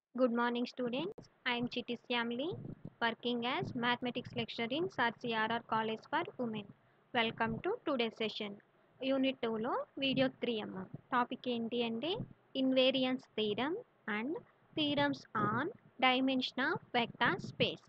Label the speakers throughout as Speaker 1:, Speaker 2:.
Speaker 1: Good morning, students. I am Chitti Syamli, working as mathematics lecturer in CRR College for Women. Welcome to today session unit టూలో video three అమ్మ topic ఏంటి అంటే invariance theorem and theorems on dimension of vector space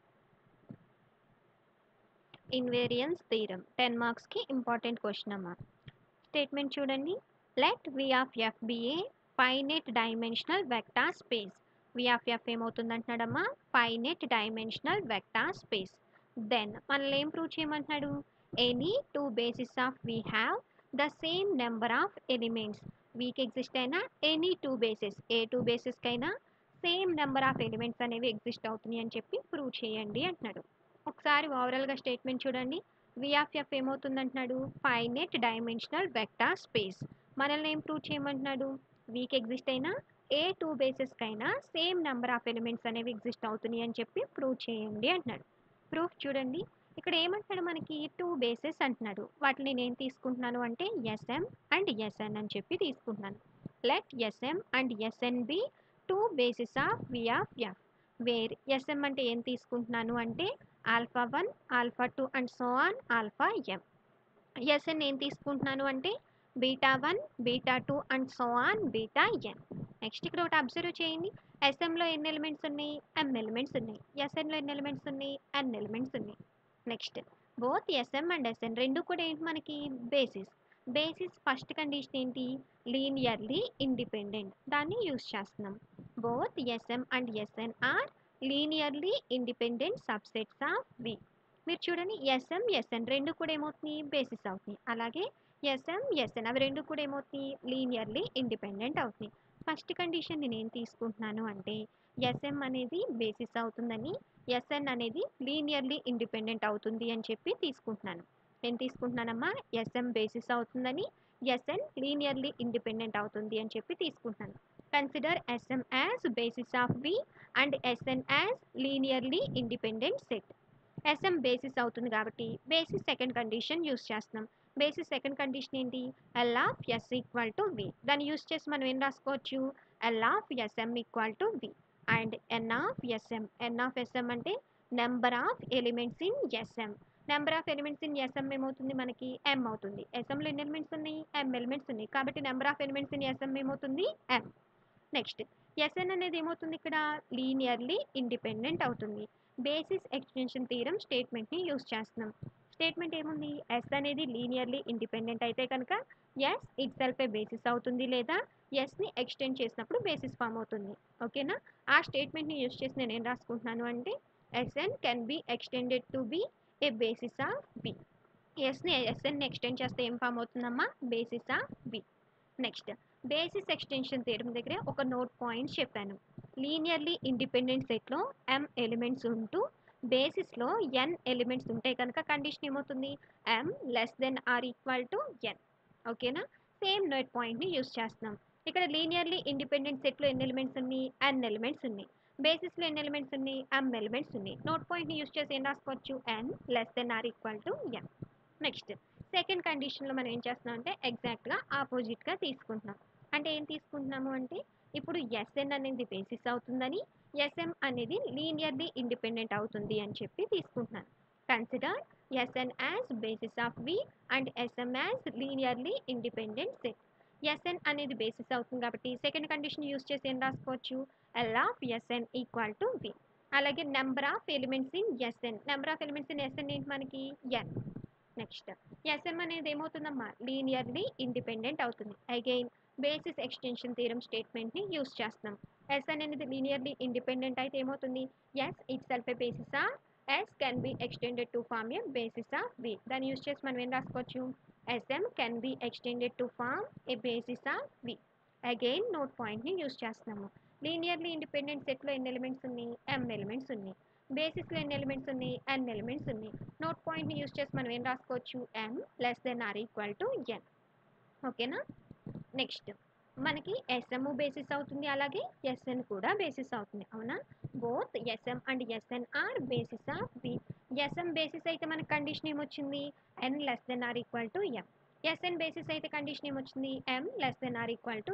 Speaker 1: invariance theorem ten మార్క్స్కి important question అమ్మ statement చూడండి let V of F be a finite dimensional vector space V of F ఏమవుతుంది అంటున్నాడమ్మా finite dimensional vector space then మనల్ని ఏం prove చేయమంటున్నాడు any two basis of V have the same number of elements వీక్ exist అయినా any two basis ఏ two బేసిస్కైనా same number of elements అనేవి ఎగ్జిస్ట్ అవుతున్నాయి అని చెప్పి ప్రూవ్ చేయండి అంటున్నాడు ఒకసారి ఓవరాల్గా స్టేట్మెంట్ చూడండి వి ఆఫ్ ఎఫ్ ఏమవుతుంది అంటున్నాడు ఫైనెట్ డైమెన్షనల్ వెక్టార్ స్పేస్ మనల్ని ఏం ప్రూవ్ చేయమంటున్నాడు వీక్ ఎగ్జిస్ట్ అయినా ఏ టూ బేసిస్కైనా సేమ్ నెంబర్ ఆఫ్ ఎలిమెంట్స్ అనేవి ఎగ్జిస్ట్ అవుతున్నాయి అని చెప్పి ప్రూవ్ చేయండి అంటున్నాడు ప్రూఫ్ చూడండి ఇక్కడ ఏమంటున్నాడు మనకి టూ బేసెస్ అంటున్నాడు వాటిని నేను తీసుకుంటున్నాను అంటే ఎస్ఎం అండ్ ఎస్ఎన్ అని చెప్పి తీసుకుంటున్నాను let S M and S N be two basis of V of F where S M అంటే ఏం తీసుకుంటున్నాను అంటే alpha one alpha two and so on alpha M S N ఏం తీసుకుంటున్నాను అంటే beta one beta two and so on beta N next ఇక్కడ ఒకటి observe చేయండి ఎస్ఎంలో ఎన్ని ఎలిమెంట్స్ ఉన్నాయి ఎం ఎలిమెంట్స్ ఉన్నాయి ఎస్ఎన్లో ఎన్ని ఎలిమెంట్స్ ఉన్నాయి ఎన్ ఎలిమెంట్స్ ఉన్నాయి next both S M and S N రెండు కూడా ఏంటి మనకి బేసిస్ బేసిస్ ఫస్ట్ కండిషన్ ఏంటి లీనియర్లీ ఇండిపెండెంట్ దాన్ని యూస్ చేస్తున్నాం both S M and S N are linearly independent subsets of V మీరు చూడండి ఎస్ఎం ఎస్ఎన్ రెండు కూడా ఏమవుతున్నాయి బేసిస్ అవుతున్నాయి అలాగే ఎస్ఎం ఎస్ఎన్ అవి రెండు కూడా ఏమవుతున్నాయి లీనియర్లీ ఇండిపెండెంట్ అవుతున్నాయి ఫస్ట్ కండిషన్ నేను ఏం తీసుకుంటున్నాను అంటే ఎస్ఎం అనేది బేసిస్ అవుతుందని ఎస్ఎన్ అనేది లీనియర్లీ ఇండిపెండెంట్ అవుతుంది అని చెప్పి తీసుకుంటున్నాను నేను తీసుకుంటున్నానమ్మా ఎస్ఎం బేసిస్ అవుతుందని ఎస్ఎన్ లీనియర్లీ ఇండిపెండెంట్ అవుతుంది అని చెప్పి తీసుకుంటున్నాను consider S M as basis of V and S N as linearly independent set S M basis అవుతుంది కాబట్టి బేసిస్ సెకండ్ కండిషన్ యూస్ చేస్తున్నాం బేసిస్ సెకండ్ కండిషన్ ఏంటి L of S equal to V దాన్ని యూస్ చేసి మనం ఏం రాసుకోవచ్చు L of S M equal to V and N of S M N of S M అంటే number of elements in S M number of elements in S M ఏమవుతుంది మనకి ఎం అవుతుంది ఎస్ఎంలో ఎన్ని ఎలిమెంట్స్ ఉన్నాయి ఎం ఎలిమెంట్స్ ఉన్నాయి కాబట్టి number of elements in S M ఏమవుతుంది M next S N అనేది ఏమవుతుంది ఇక్కడ లీనియర్లీ ఇండిపెండెంట్ అవుతుంది బేసిస్ ఎక్స్టెన్షన్ థీరం స్టేట్మెంట్ని యూస్ చేస్తున్నాం స్టేట్మెంట్ ఏముంది ఎస్ అనేది లీనియర్లీ ఇండిపెండెంట్ అయితే కనుక S itself a basis అవుతుంది లేదా ఎస్ని ఎక్స్టెండ్ చేసినప్పుడు బేసిస్ ఫామ్ అవుతుంది ఓకేనా ఆ స్టేట్మెంట్ని యూస్ చేసి నేను ఏం రాసుకుంటున్నాను అంటే S N can be extended to be a basis of V ఎస్ని ఎస్ఎన్ని ఎక్స్టెండ్ చేస్తే ఏం ఫామ్ అవుతుందమ్మా basis of V next basis extension theorem దగ్గర ఒక నోట్ పాయింట్స్ చెప్పాను లీనియర్లీ ఇండిపెండెంట్ సెట్లో ఎం ఎలిమెంట్స్ ఉంటూ బేసిస్లో ఎన్ ఎలిమెంట్స్ ఉంటే కనుక కండిషన్ ఏమవుతుంది M less than or equal to N ఓకేనా సేమ్ నోట్ పాయింట్ని యూస్ చేస్తున్నాం ఇక్కడ లీనియర్లీ ఇండిపెండెంట్ సెట్లో ఎన్ని ఎలిమెంట్స్ ఉన్నాయి ఎన్ ఎలిమెంట్స్ ఉన్నాయి బేసిస్లో ఎన్ని ఎలిమెంట్స్ ఉన్నాయి ఎం ఎలిమెంట్స్ ఉన్నాయి నోట్ పాయింట్ని యూస్ చేసి ఏం రాసుకోవచ్చు N less than or equal to N next second కండిషన్లో మనం ఏం చేస్తున్నాం అంటే ఎగ్జాక్ట్గా ఆపోజిట్గా తీసుకుంటున్నాం అంటే ఏం తీసుకుంటున్నాము అంటే ఇప్పుడు ఎస్ఎన్ అనేది బేసిస్ అవుతుందని ఎస్ఎం అనేది లీనియర్లీ ఇండిపెండెంట్ అవుతుంది అని చెప్పి తీసుకుంటున్నాను consider S N as basis of V and S M as linearly independent set S N అనేది బేసిస్ అవుతుంది కాబట్టి సెకండ్ కండిషన్ యూస్ చేసి ఏం రాసుకోవచ్చు L of S N equal to V అలాగే number of elements in S N number of elements in S N ఏంటి మనకి N next S M అనేది ఏమవుతుందమ్మా లీనియర్లీ ఇండిపెండెంట్ అవుతుంది అగైన్ బేసిస్ ఎక్స్టెన్షన్ థీరం స్టేట్మెంట్ని యూస్ చేస్తున్నాం ఎస్ అనేది లీనియర్లీ ఇండిపెండెంట్ అయితే ఏమవుతుంది S itself a basis of S can be extended to form a basis of V దాన్ని యూస్ చేసి మనం ఏం రాసుకోవచ్చు S M can be extended to form a basis of V again note పాయింట్ని use చేస్తున్నాము linearly independent సెట్లో ఎన్ని elements ఉన్నాయి ఎం ఎలిమెంట్స్ ఉన్నాయి బేసిస్లో ఎన్ని ఎలిమెంట్స్ ఉన్నాయి ఎన్ ఎలిమెంట్స్ ఉన్నాయి నోట్ పాయింట్ని యూస్ చేసి మనం ఏం రాసుకోవచ్చు M less than or equal to N ఓకేనా నెక్స్ట్ మనకి ఎస్ఎం బేసిస్ అవుతుంది అలాగే ఎస్ఎన్ కూడా బేసిస్ అవుతుంది అవునా both S M and S N are basis of V S M basis అయితే మనకి కండిషన్ ఏమొచ్చింది N less than or equal to M S N basis అయితే కండిషన్ ఏమొచ్చింది M less than or equal to N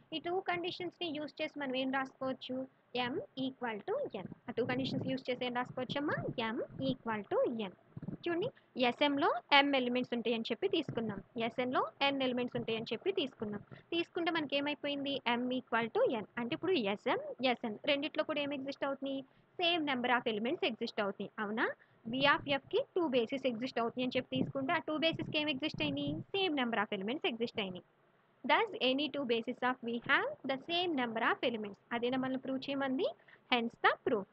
Speaker 1: ఈ టూ కండిషన్స్ని యూస్ చేసి మనం ఏం రాసుకోవచ్చు ఎం ఈక్వల్ టు ఎన్ ఆ టూ కండిషన్స్ యూస్ చేసి ఏం రాసుకోవచ్చమ్మా ఎం ఈక్వల్ టు ఎన్ చూడండి ఎస్ఎంలో ఎం ఎలిమెంట్స్ ఉంటాయని చెప్పి తీసుకున్నాం ఎస్ఎన్లో ఎన్ ఎలిమెంట్స్ ఉంటాయని చెప్పి తీసుకున్నాం తీసుకుంటే మనకి ఏమైపోయింది ఎం ఈక్వల్ టు ఎన్ అంటే ఇప్పుడు ఎస్ఎం ఎస్ఎన్ రెండిట్లో కూడా ఏం ఎగ్జిస్ట్ అవుతుంది same number of elements exist అవుతాయి అవునా వి ఆఫ్ ఎఫ్కి టూ బేసిస్ ఎగ్జిస్ట్ అవుతుంది అని చెప్పి తీసుకుంటే ఆ టూ బేసిస్కి ఏం ఎగ్జిస్ట్ అయినాయి same number of elements exist అయినాయి thus any two basis of V have the same number of elements అదేనా మనం ప్రూవ్ చేయమంది hence the proof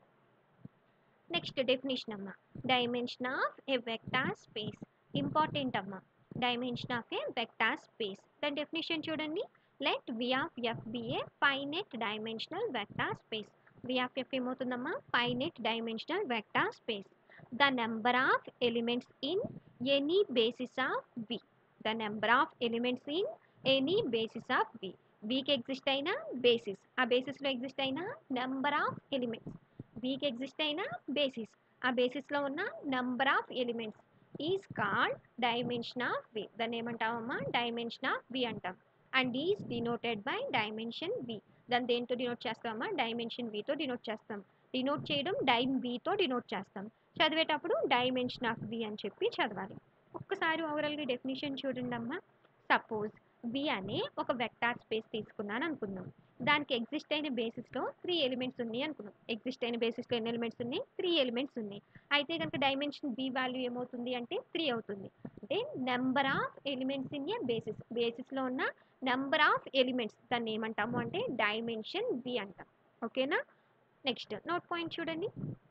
Speaker 1: next definition అమ్మ dimension of a vector space important అమ్మ dimension of a vector space దాని definition చూడండి let V of F be a finite dimensional vector space V of F ఏమవుతుందమ్మా finite dimensional vector space the number of elements in any basis of V the number of elements in any basis of V వీకి exist అయిన basis ఆ బేసిస్లో exist అయిన number of elements వీకి exist అయిన basis ఆ బేసిస్లో ఉన్న number of elements is called dimension of V దాన్ని ఏమంటామమ్మా డైమెన్షన్ ఆఫ్ వి అంటాం and is denoted by dimension V దాన్ని దేంతో డినోట్ చేస్తామమ్మా డైమెన్షన్ వితో డినోట్ చేస్తాం డినోట్ చేయడం డైమ్ వితో డినోట్ చేస్తాం చదివేటప్పుడు డైమెన్షన్ ఆఫ్ వి అని చెప్పి చదవాలి ఒక్కసారి ఓవరాల్గా డెఫినేషన్ చూడండి అమ్మా సపోజ్ వి అనే ఒక వెక్టార్ స్పేస్ తీసుకున్నాను అనుకుందాం దానికి ఎగ్జిస్ట్ అయిన బేసిస్లో త్రీ ఎలిమెంట్స్ ఉన్నాయి అనుకున్నాం ఎగ్జిస్ట్ అయిన బేసిస్లో ఎన్ని ఎలిమెంట్స్ ఉన్నాయి త్రీ ఎలిమెంట్స్ ఉన్నాయి అయితే కనుక డైమెన్షన్ బి వాల్యూ ఏమవుతుంది అంటే త్రీ అవుతుంది అంటే number of elements in a basis బేసిస్లో ఉన్న నెంబర్ ఆఫ్ ఎలిమెంట్స్ దాన్ని ఏమంటాము అంటే డైమెన్షన్ బి అంటాం ఓకేనా నెక్స్ట్ నోట్ పాయింట్ చూడండి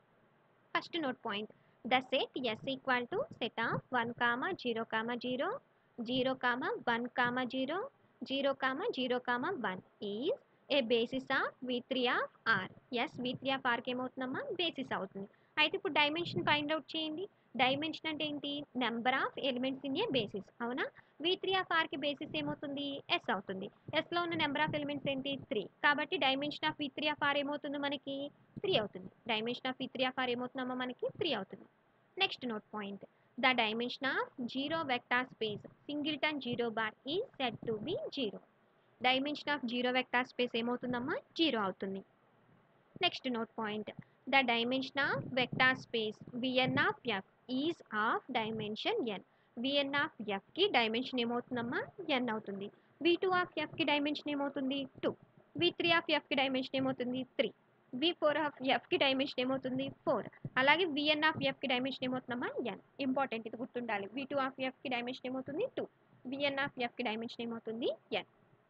Speaker 1: first note point the set S equal to set of one comma zero comma zero zero comma one comma zero zero comma zero comma one is a basis of V three of R S V three of ఆర్కి ఏమవుతుందమ్మా basis అవుతుంది అయితే ఇప్పుడు dimension find out చేయండి dimension అంటే ఏంటి number of elements in a basis అవునా V three of ఆర్కి బేసిస్ ఏమవుతుంది ఎస్ అవుతుంది ఎస్లో ఉన్న నెంబర్ ఆఫ్ ఎలిమెంట్స్ ఏంటి త్రీ కాబట్టి dimension of V three of R ఏమవుతుంది మనకి త్రీ అవుతుంది dimension of V three of R ఏమవుతుందమ్మా మనకి త్రీ అవుతుంది next note point the dimension of zero vector space singleton zero bar ఈ set to be zero dimension of zero vector space ఏమవుతుందమ్మా zero అవుతుంది next note point the dimension of vector space V N of F is of dimension N V N of ఎఫ్కి dimension ఏమవుతుందమ్మా N అవుతుంది V two of ఎఫ్కి dimension ఏమవుతుంది two V three of ఎఫ్కి dimension ఏమవుతుంది three V four of ఎఫ్కి dimension ఏమవుతుంది four అలాగే విఎన్ ఆఫ్ ఎఫ్కి డైమెన్షన్ ఏమవుతుందమ్మా ఎన్ ఇంపార్టెంట్ ఇది గుర్తుండాలి వి టూ ఆఫ్ ఎఫ్కి డైమెన్షన్ ఏమవుతుంది టూ విఎన్ ఆఫ్ ఎఫ్కి డైమెన్షన్ ఏమవుతుంది N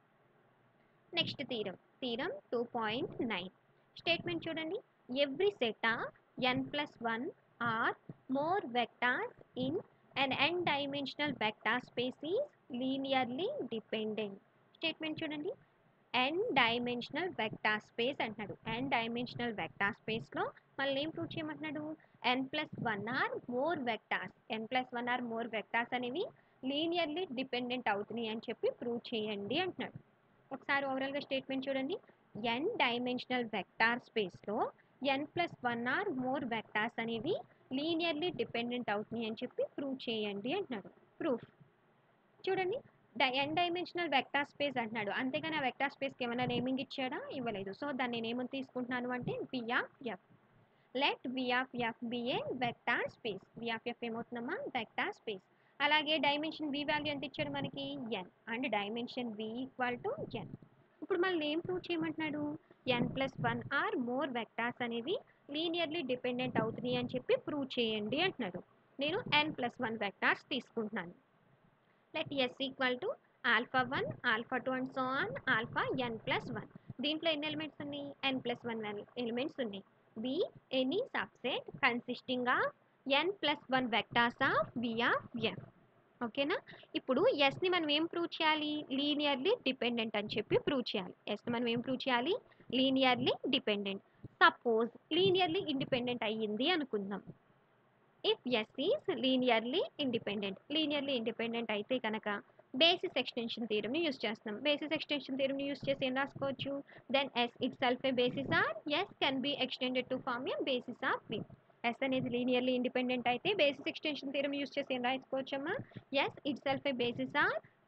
Speaker 1: next theorem theorem two point nine statement చూడండి every set of N plus one or more vectors in an N dimensional vector space is linearly dependent statement చూడండి N dimensional vector space అంటున్నాడు ఎన్ dimensional vector స్పేస్లో మళ్ళీ ఏం prove చేయమంటున్నాడు N plus one or more vectors N plus one or more vectors అనేవి linearly dependent అవుతున్నాయి అని చెప్పి ప్రూవ్ చేయండి అంటున్నాడు ఒకసారి ఓవరాల్గా స్టేట్మెంట్ చూడండి ఎన్ డైమెన్షనల్ వెక్టార్ స్పేస్లో N plus one or more vectors అనేవి లీనియర్లీ డిపెండెంట్ అవుతున్నాయి అని చెప్పి ప్రూవ్ చేయండి అంటున్నాడు ప్రూఫ్ చూడండి డై ఎన్ డైమెన్షనల్ వెక్టార్ స్పేస్ అంటున్నాడు అంతేగాని ఆ వెక్టార్ స్పేస్కి ఏమైనా నేమింగ్ ఇచ్చాడా ఇవ్వలేదు సో దాన్ని నేను ఏమని తీసుకుంటున్నాను అంటే V of F let V of F be a vector space V of F ఏమవుతుందమ్మా వెక్టార్ స్పేస్ అలాగే డైమెన్షన్ వి వాల్యూ ఎంత ఇచ్చాడు మనకి N and dimension V equal to N ఇప్పుడు మళ్ళీ ఏం ప్రూవ్ చేయమంటున్నాడు N plus one or more vectors అనేవి లీనియర్లీ డిపెండెంట్ అవుతున్నాయి అని చెప్పి ప్రూవ్ చేయండి అంటున్నాడు నేను ఎన్ ప్లస్ వన్ వెక్టార్స్ తీసుకుంటున్నాను let S equal to alpha one alpha two and so on alpha N plus one దీంట్లో ఎన్ని ఎలిమెంట్స్ ఉన్నాయి ఎన్ ప్లస్ వన్ ఎలిమెంట్స్ ఉన్నాయి be any subset consisting of N plus one vectors of V of F ఓకేనా ఇప్పుడు ఎస్ని మనం ఏం prove చేయాలి linearly dependent అని చెప్పి ప్రూవ్ చేయాలి ఎస్ని మనం ఏం ప్రూవ్ చేయాలి linearly dependent suppose linearly independent అయ్యింది అనుకుందాం if S is linearly independent linearly independent అయితే కనుక బేసిస్ ఎక్స్టెన్షన్ థియరమ్ని యూస్ చేస్తున్నాం బేసిస్ ఎక్స్టెన్షన్ థియరమ్ని యూస్ చేసి ఏం రాసుకోవచ్చు then S itself a basis or S can be extended to form a basis of V S అనేది linearly independent అయితే బేసిస్ ఎక్స్టెన్షన్ థియరమ్ యూస్ చేసి ఏం రాసుకోవచ్చమ్మా S itself a basis or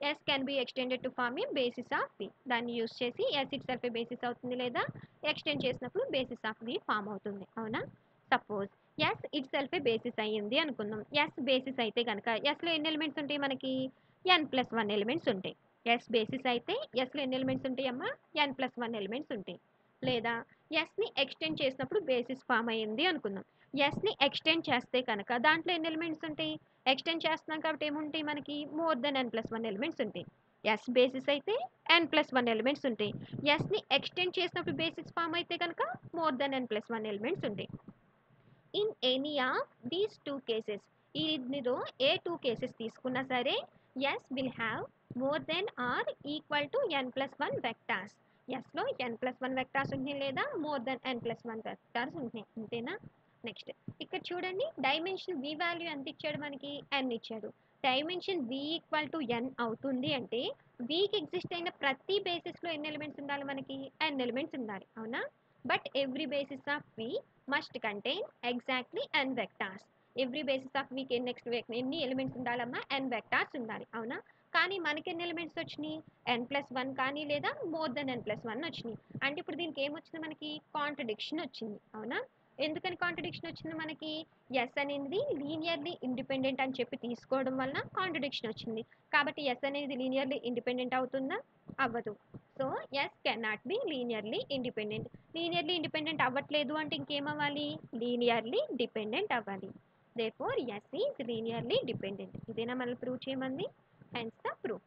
Speaker 1: S can be extended to form a basis of V దాన్ని use చేసి S itself a basis అవుతుంది లేదా extend చేసినప్పుడు బేసిస్ ఆఫ్ వి ఫామ్ అవుతుంది అవునా suppose S itself a basis అయ్యింది అనుకుందాం yes basis అయితే కనుక ఎస్లో ఎన్ని ఎలిమెంట్స్ ఉంటాయి మనకి ఎన్ ప్లస్ వన్ ఎలిమెంట్స్ ఉంటాయి ఎస్ బేసిస్ అయితే ఎస్లో ఎన్ని ఎలిమెంట్స్ ఉంటాయి అమ్మా ఎన్ ప్లస్ వన్ ఎలిమెంట్స్ ఉంటాయి లేదా ఎస్ని ఎక్స్టెండ్ చేసినప్పుడు బేసిస్ ఫామ్ అయ్యింది అనుకుందాం ఎస్ని ఎక్స్టెండ్ చేస్తే కనుక దాంట్లో ఎన్ని ఎలిమెంట్స్ ఉంటాయి ఎక్స్టెండ్ చేస్తున్నాం కాబట్టి ఏముంటాయి మనకి more than N plus one elements ఉంటాయి ఎస్ బేసిస్ అయితే ఎన్ ప్లస్ వన్ ఎలిమెంట్స్ ఉంటాయి ఎస్ని ఎక్స్టెండ్ చేసినప్పుడు బేసిస్ ఫామ్ అయితే కనుక more than N plus one elements ఉంటాయి in any of these two cases ఈ ఇందులో ఏ టూ కేసెస్ తీసుకున్నా సరే S will have more than or equal to N plus one vectors ఎస్లో ఎన్ ప్లస్ వన్ వెక్టార్స్ ఉంటున్నాయి లేదా more than N plus one vectors ఉంటున్నాయి అంతేనా నెక్స్ట్ ఇక్కడ చూడండి డైమెన్షన్ వి వాల్యూ ఎంత ఇచ్చాడు మనకి ఎన్ ఇచ్చాడు dimension V equal to N అవుతుంది అంటే వీకి ఎగ్జిస్ట్ అయిన ప్రతి బేసిస్లో ఎన్ని ఎలిమెంట్స్ ఉండాలి మనకి ఎన్ ఎలిమెంట్స్ ఉండాలి అవునా but every basis of V must contain exactly N vectors every basis of వీక్ నెక్స్ట్ ఎన్ని ఎలిమెంట్స్ ఉండాలమ్మా ఎన్ వెక్టార్స్ ఉండాలి అవునా కానీ మనకి ఎన్ని ఎలిమెంట్స్ వచ్చినాయి ఎన్ ప్లస్ వన్ కానీ లేదా more than N plus one వచ్చినాయి అంటే ఇప్పుడు దీనికి ఏమొచ్చింది మనకి కాంట్రడిక్షన్ వచ్చింది అవునా ఎందుకని కాంట్రడిక్షన్ వచ్చింది మనకి ఎస్ అనేది లీనియర్లీ ఇండిపెండెంట్ అని చెప్పి తీసుకోవడం వలన కాంట్రడిక్షన్ వచ్చింది కాబట్టి ఎస్ అనేది లీనియర్లీ ఇండిపెండెంట్ అవుతుందా అవ్వదు so S can not be linearly independent linearly independent అవ్వట్లేదు అంటే ఇంకేమవ్వాలి లీనియర్లీ డిపెండెంట్ అవ్వాలి therefore S is linearly dependent ఇదేనా మనల్ని ప్రూవ్ చేయమంది hence the proof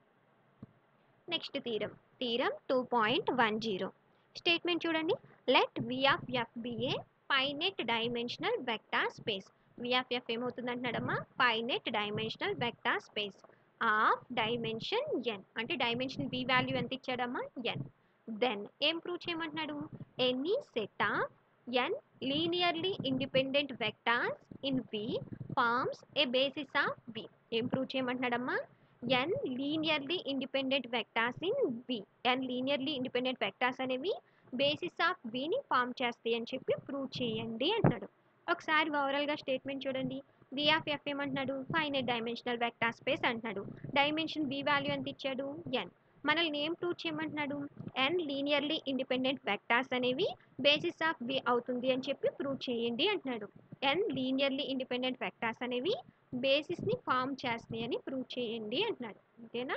Speaker 1: next theorem theorem two point one zero statement చూడండి let V of F be a finite dimensional vector space V of F ఏమవుతుంది అంటున్నాడమ్మా finite dimensional vector space of dimension N అంటే dimension V value ఎంత ఇచ్చాడమ్మా N then ఏం prove చేయమంటున్నాడు any set of N linearly independent vectors in V forms a basis of V ఏం prove చేయమంటున్నాడమ్మా N linearly independent vectors in V N linearly independent vectors అనేవి basis of విని form చేస్తాయి అని చెప్పి prove చేయండి అంటున్నాడు ఒకసారి ఓవరాల్గా స్టేట్మెంట్ చూడండి వి ఆఫ్ ఎఫ్ ఏమంటున్నాడు ఫైనైట్ డైమెన్షనల్ వెక్టార్ స్పేస్ అంటున్నాడు డైమెన్షన్ వి వాల్యూ ఎంత ఇచ్చాడు ఎన్ మనల్ని ఏం ప్రూవ్ చేయమంటున్నాడు ఎన్ లీనియర్లీ ఇండిపెండెంట్ వెక్టార్స్ అనేవి బేసిస్ ఆఫ్ వి అవుతుంది అని చెప్పి ప్రూవ్ చేయండి అంటున్నాడు ఎన్ లీనియర్లీ ఇండిపెండెంట్ వెక్టార్స్ అనేవి బేసిస్ని ఫామ్ చేస్తున్నాయి అని ప్రూవ్ చేయండి అంటున్నాడు అంతేనా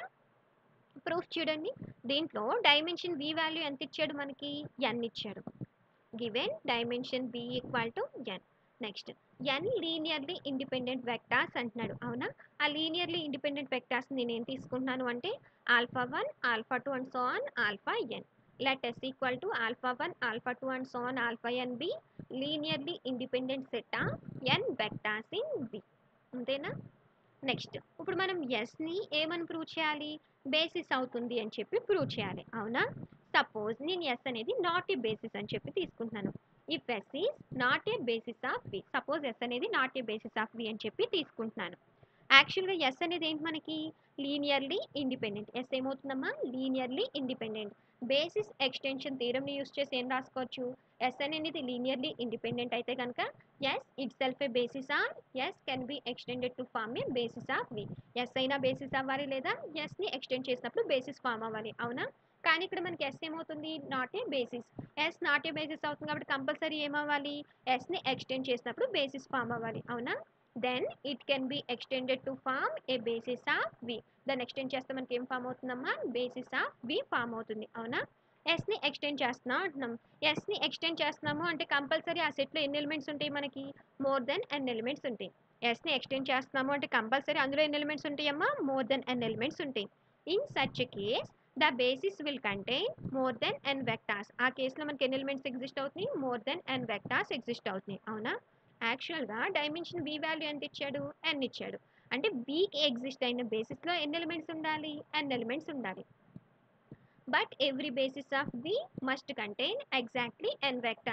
Speaker 1: ప్రూఫ్ చూడండి దీంట్లో డైమెన్షన్ వి వాల్యూ ఎంత ఇచ్చాడు మనకి ఎన్ ఇచ్చాడు given dimension V equal to N next N linearly independent vectors అంటున్నాడు అవునా ఆ లీనియర్లీ ఇండిపెండెంట్ వెక్టార్స్ నేను ఏం తీసుకుంటున్నాను అంటే alpha one alpha two and so on alpha N let S equal to alpha one alpha two and so on alpha N be linearly independent set of N vectors in V అంతేనా next ఇప్పుడు మనం ఎస్ని ఏమని prove చేయాలి basis అవుతుంది అని చెప్పి prove చేయాలి అవునా సపోజ్ నేను ఎస్ అనేది నాట్ ఏ బేసిస్ అని చెప్పి తీసుకుంటున్నాను if S is not a basis of V suppose S అనేది not a basis of V అని చెప్పి తీసుకుంటున్నాను యాక్చువల్గా ఎస్ అనేది ఏంటి మనకి లీనియర్లీ ఇండిపెండెంట్ ఎస్ ఏమవుతుందమ్మా లీనియర్లీ ఇండిపెండెంట్ బేసిస్ ఎక్స్టెన్షన్ థీరమ్ని యూస్ చేసి ఏం రాసుకోవచ్చు ఎస్ అనేది లీనియర్లీ ఇండిపెండెంట్ అయితే కనుక S itself a basis or S can be extended to form a basis of V S అయినా బేసిస్ అవ్వాలి లేదా ఎస్ని ఎక్స్టెండ్ చేసినప్పుడు బేసిస్ ఫామ్ అవ్వాలి అవునా కానీ ఇక్కడ మనకి ఎస్ ఏమవుతుంది not a basis S not a basis అవుతుంది కాబట్టి కంపల్సరీ ఏమవ్వాలి ఎస్ని ఎక్స్టెండ్ చేసినప్పుడు బేసిస్ ఫామ్ అవ్వాలి అవునా then it can be extended to form a basis of V దాన్ని ఎక్స్టెండ్ చేస్తే మనకి ఏం ఫామ్ అవుతుందమ్మా బేసిస్ ఆఫ్ వి ఫామ్ అవుతుంది అవునా ఎస్ని ఎక్స్టెండ్ చేస్తున్నాం అంటున్నాం ఎస్ని ఎక్స్టెండ్ చేస్తున్నాము అంటే కంపల్సరీ ఆ సెట్లో ఎన్ని ఎలిమెంట్స్ ఉంటాయి మనకి మోర్ దెన్ ఎన్ ఎలిమెంట్స్ ఉంటాయి ఎస్ని ఎక్స్టెండ్ చేస్తున్నాము అంటే కంపల్సరీ అందులో ఎన్ని ఎలిమెంట్స్ ఉంటాయమ్మా మోర్ దెన్ ఎన్ ఎలిమెంట్స్ ఉంటాయి in such case the basis will contain more than N vectors ఆ కేసులో మనకి ఎన్ని ఎలిమెంట్స్ ఎగ్జిస్ట్ అవుతున్నాయి more than N vectors exist అవుతున్నాయి అవునా యాక్చువల్గా డైమెన్షన్ బి వాల్యూ ఎంత ఇచ్చాడు ఎన్ ఇచ్చాడు అంటే బీకి ఎగ్జిస్ట్ అయిన బేసిస్లో ఎన్ని ఎలిమెంట్స్ ఉండాలి ఎన్ ఎలిమెంట్స్ ఉండాలి but every basis of V must contain exactly N vectors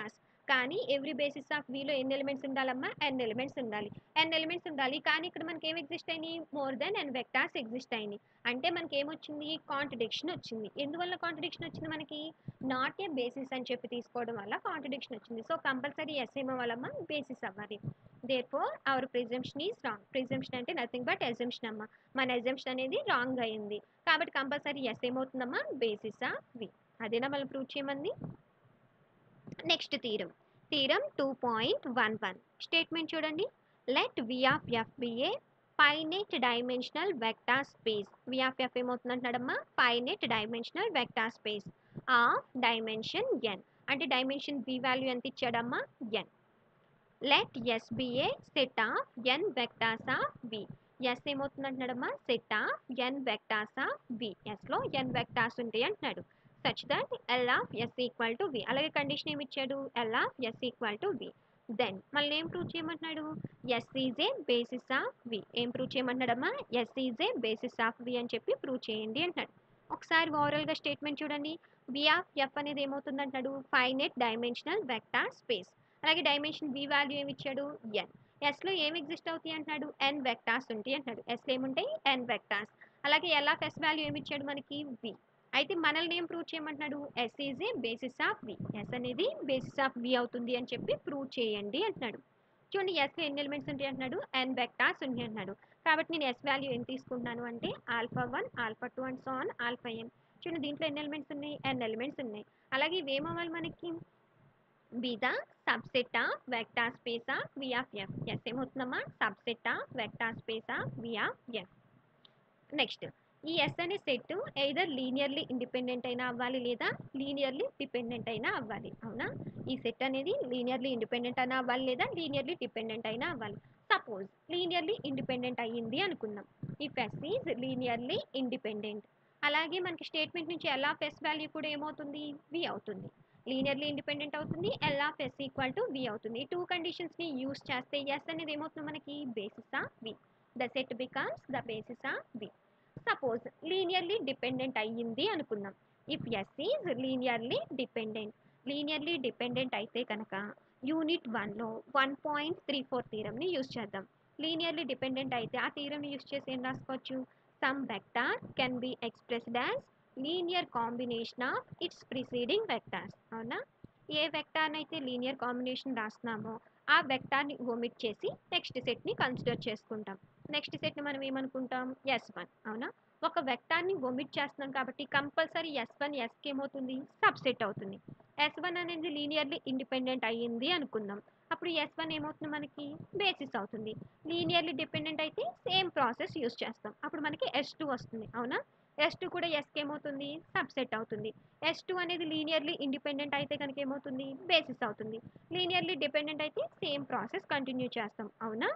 Speaker 1: కానీ ఎవ్రీ బేసిస్ ఆఫ్ వీలో ఎన్ని ఎలిమెంట్స్ ఉండాలమ్మా ఎన్ ఎలిమెంట్స్ ఉండాలి ఎన్ ఎలిమెంట్స్ ఉండాలి కానీ ఇక్కడ మనకి ఏం ఎగ్జిస్ట్ అయినాయి more than N vectors exist అయినాయి అంటే మనకి ఏమొచ్చింది కాంట్రడిక్షన్ వచ్చింది ఎందువల్ల కాంట్రడిక్షన్ వచ్చింది మనకి నాట్ ఏ బేసిస్ అని చెప్పి తీసుకోవడం వల్ల కాంట్రడిక్షన్ వచ్చింది సో కంపల్సరీ ఎస్ ఏమవ్వాలమ్మా బేసిస్ అవ్వాలి therefore our presumption is wrong presumption అంటే నథింగ్ బట్ ఎజంప్షన్ అమ్మా మన ఎజంప్షన్ అనేది రాంగ్ అయింది కాబట్టి కంపల్సరీ ఎస్ ఏమవుతుందమ్మా బేసిసా వి అదేనా మనం prove చేయమంది next theorem theorem two point one one statement చూడండి let V of F be a finite dimensional vector space V of F ఏమవుతుందంటున్నాడమ్మా finite dimensional vector space of dimension N అంటే dimension V value ఎంత ఇచ్చాడమ్మా N let S be a set of N vectors of V S ఏమవుతుందంటున్నాడమ్మా set of N vectors of V ఎస్లో N vectors ఉంటాయి అంటున్నాడు such that L of S equal to V అలాగే condition ఏమి ఇచ్చాడు L of S equal to V then మళ్ళీ ఏం prove చేయమంటున్నాడు S is a basis of V ఏం ప్రూవ్ చేయమంటున్నాడమ్మా S is a basis of V అని చెప్పి ప్రూవ్ చేయండి అంటున్నాడు ఒకసారి ఓవరాల్గా స్టేట్మెంట్ చూడండి వి ఆఫ్ ఎఫ్ అనేది ఏమవుతుంది అంటున్నాడు ఫైనెట్ డైమెన్షనల్ వెక్టార్ స్పేస్ అలాగే డైమెన్షన్ వి వాల్యూ ఏమి ఇచ్చాడు ఎన్ ఎస్లో ఏం ఎగ్జిస్ట్ అవుతాయి అంటున్నాడు ఎన్ వెక్టార్స్ ఉంటాయి అంటున్నాడు ఎస్లో ఏముంటాయి ఎన్ వెక్టార్స్ అలాగే ఎల్ ఆఫ్ ఎస్ వాల్యూ ఏమి ఇచ్చాడు మనకి వి అయితే మనల్ని ఏం ప్రూవ్ చేయమంటున్నాడు S is a basis of V S అనేది బేసిస్ ఆఫ్ వి అవుతుంది అని చెప్పి ప్రూవ్ చేయండి అంటున్నాడు చూడండి ఎస్లో ఎన్ని ఎలిమెంట్స్ ఉంటాయి అంటున్నాడు ఎన్ వెక్టార్స్ ఉంటాయి అంటున్నాడు కాబట్టి నేను ఎస్ వాల్యూ ఏం తీసుకుంటున్నాను అంటే alpha one alpha two and so on alpha N చూడండి దీంట్లో ఎన్ని ఎలిమెంట్స్ ఉన్నాయి ఎన్ ఎలిమెంట్స్ ఉన్నాయి అలాగే ఇవేమవ్వాలి మనకి be the subset of vector space of V of F S ఏమవుతుందమ్మా subset of vector space of V of F next ఈ ఎస్ అనే సెట్ ఎయిదర్ లీనియర్లీ ఇండిపెండెంట్ అయినా అవ్వాలి లేదా లీనియర్లీ డిపెండెంట్ అయినా అవ్వాలి అవునా ఈ సెట్ అనేది లీనియర్లీ ఇండిపెండెంట్ అయినా అవ్వాలి లేదా లీనియర్లీ డిపెండెంట్ అయినా అవ్వాలి సపోజ్ లీనియర్లీ ఇండిపెండెంట్ అయ్యింది అనుకుందాం if S is linearly independent అలాగే మనకి స్టేట్మెంట్ నుంచి ఎల్ ఆఫ్ ఎస్ వాల్యూ కూడా ఏమవుతుంది వి అవుతుంది లీనియర్లీ ఇండిపెండెంట్ అవుతుంది L of S equal to V అవుతుంది ఈ టూ కండిషన్స్ని యూస్ చేస్తే ఎస్ అనేది ఏమవుతుంది మనకి basis of V the set becomes the basis of V suppose linearly dependent అయ్యింది అనుకుందాం if S is linearly dependent linearly dependent అయితే కనుక యూనిట్ వన్లో వన్ పాయింట్ త్రీ ఫోర్ థీరమ్ని యూస్ చేద్దాం లీనియర్లీ డిపెండెంట్ అయితే ఆ థీరమ్ని యూస్ చేసి ఏం రాసుకోవచ్చు some vector can be expressed as linear combination of its preceding vectors అవునా ఏ వెక్టార్ అయితే లీనియర్ కాంబినేషన్ రాస్తున్నామో ఆ వెక్టార్ని ఒమిట్ చేసి నెక్స్ట్ సెట్ని కన్సిడర్ చేసుకుంటాం నెక్స్ట్ సెట్ని మనం ఏమనుకుంటాం ఎస్ వన్ అవునా ఒక వెక్టార్ని ఒమిట్ చేస్తున్నాం కాబట్టి కంపల్సరీ ఎస్ వన్ ఎస్కి ఏమవుతుంది సబ్సెట్ అవుతుంది ఎస్ వన్ అనేది లీనియర్లీ ఇండిపెండెంట్ అయ్యింది అనుకుందాం అప్పుడు ఎస్ వన్ ఏమవుతుంది మనకి బేసిస్ అవుతుంది లీనియర్లీ డిపెండెంట్ అయితే సేమ్ ప్రాసెస్ యూస్ చేస్తాం అప్పుడు మనకి ఎస్ టూ వస్తుంది అవునా ఎస్ టూ కూడా ఎస్కి ఏమవుతుంది సబ్సెట్ అవుతుంది ఎస్ టూ అనేది లీనియర్లీ ఇండిపెండెంట్ అయితే కనుక ఏమవుతుంది బేసిస్ అవుతుంది లీనియర్లీ డిపెండెంట్ అయితే సేమ్ ప్రాసెస్ కంటిన్యూ చేస్తాం అవునా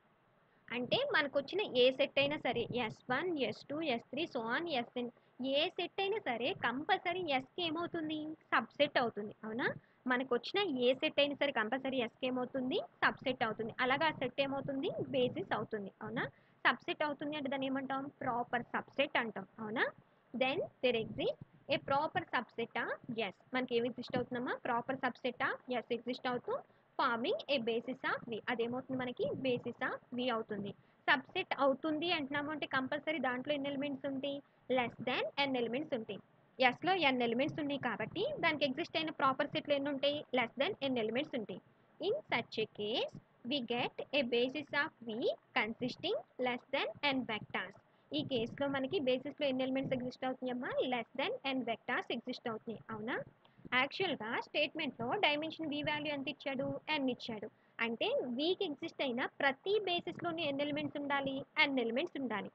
Speaker 1: అంటే మనకు వచ్చిన ఏ సెట్ అయినా సరే S one S two S three so on S N ఏ సెట్ అయినా సరే కంపల్సరీ ఎస్కి ఏమవుతుంది సబ్సెట్ అవుతుంది అవునా మనకు వచ్చిన ఏ సెట్ అయినా సరే కంపల్సరీ ఎస్కి ఏమవుతుంది సబ్సెట్ అవుతుంది అలాగా ఆ సెట్ ఏమవుతుంది బేసిస్ అవుతుంది అవునా సబ్సెట్ అవుతుంది అంటే దాన్ని ఏమంటాం ప్రాపర్ సబ్సెట్ అంటాం అవునా then there exist a proper సబ్సెటా ఎస్ మనకి ఏమి ఎగ్జిస్ట్ అవుతుందమ్మా ప్రాపర్ సబ్సెటా ఎస్ ఎగ్జిస్ట్ అవుతూ forming a basis of V అదేమవుతుంది మనకి బేసిస్ ఆఫ్ వి అవుతుంది సబ్సెట్ అవుతుంది అంటున్నాము అంటే కంపల్సరీ దాంట్లో ఎన్ని ఎలిమెంట్స్ ఉంటాయి లెస్ దాన్ ఎన్ ఎలిమెంట్స్ ఉంటాయి ఎస్లో ఎన్ ఎలిమెంట్స్ ఉన్నాయి కాబట్టి దానికి ఎగ్జిస్ట్ అయిన ప్రాపర్ సెట్లు ఎన్ని ఉంటాయి లెస్ దాన్ ఎన్ ఎలిమెంట్స్ ఉంటాయి in such a case we get a basis of V consisting less than N vectors ఈ కేసులో మనకి బేసిస్లో ఎన్ని ఎలిమెంట్స్ ఎగ్జిస్ట్ అవుతున్నాయమ్మా less than N vectors exist అవుతున్నాయి అవునా యాక్చువల్గా స్టేట్మెంట్లో డైమెన్షన్ వి వాల్యూ ఎంత ఇచ్చాడు ఎన్ ఇచ్చాడు అంటే వీకి ఎగ్జిస్ట్ అయిన ప్రతి బేసిస్లోని ఎన్ని ఎలిమెంట్స్ ఉండాలి ఎన్ ఎలిమెంట్స్ ఉండాలి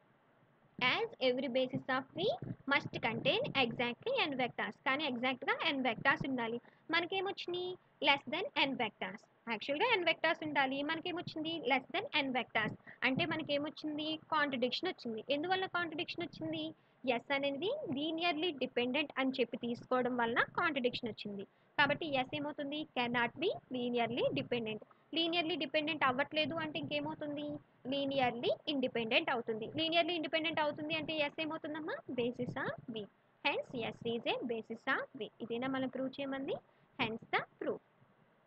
Speaker 1: as every basis of V must contain exactly N vectors కానీ ఎగ్జాక్ట్గా ఎన్ వెక్టార్స్ ఉండాలి మనకేమొచ్చినాయి లెస్ దెన్ ఎన్ వెక్టార్స్ యాక్చువల్గా ఎన్ వెక్టార్స్ ఉండాలి మనకేమొచ్చింది లెస్ దెన్ ఎన్ వెక్టార్స్ అంటే మనకేమొచ్చింది కాంట్రడిక్షన్ వచ్చింది ఎందువల్ల కాంట్రడిక్షన్ వచ్చింది ఎస్ అనేది లీనియర్లీ డిపెండెంట్ అని చెప్పి తీసుకోవడం వలన కాంట్రడిక్షన్ వచ్చింది కాబట్టి ఎస్ ఏమవుతుంది cannot be linearly dependent linearly dependent అవ్వట్లేదు అంటే ఇంకేమవుతుంది లీనియర్లీ ఇండిపెండెంట్ అవుతుంది లీనియర్లీ ఇండిపెండెంట్ అవుతుంది అంటే ఎస్ ఏమవుతుందమ్మా basis of V hence S is a basis of V ఇదేనా మనం ప్రూవ్ చేయమంది hence the proof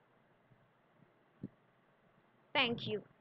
Speaker 1: thank you